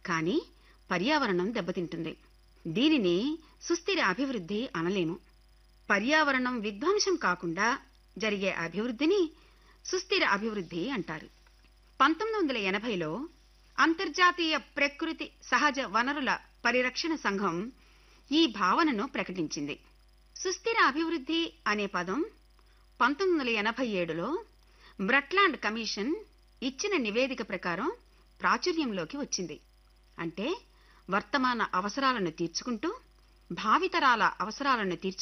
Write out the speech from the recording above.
కానీ పర్యావరణం దెబ్బతింటుంది దీనిని సుస్థిర అభివృద్ధి అనలేము పర్యావరణం విధ్వంసం కాకుండా జరిగే అభివృద్ధిని సుస్థిర అభివృద్ధి అంటారు పంతొమ్మిది వందల ఎనభైలో అంతర్జాతీయ ప్రకృతి సహజ వనరుల పరిరక్షణ సంఘం ఈ భావనను ప్రకటించింది సుస్థిర అభివృద్ధి అనే పదం పంతొమ్మిది వందల ఎనభై ఏడులో బ్రట్లాండ్ కమిషన్ ఇచ్చిన నివేదిక ప్రకారం ప్రాచుర్యంలోకి వచ్చింది అంటే వర్తమాన అవసరాలను తీర్చుకుంటూ భావితరాల అవసరాలను తీర్చు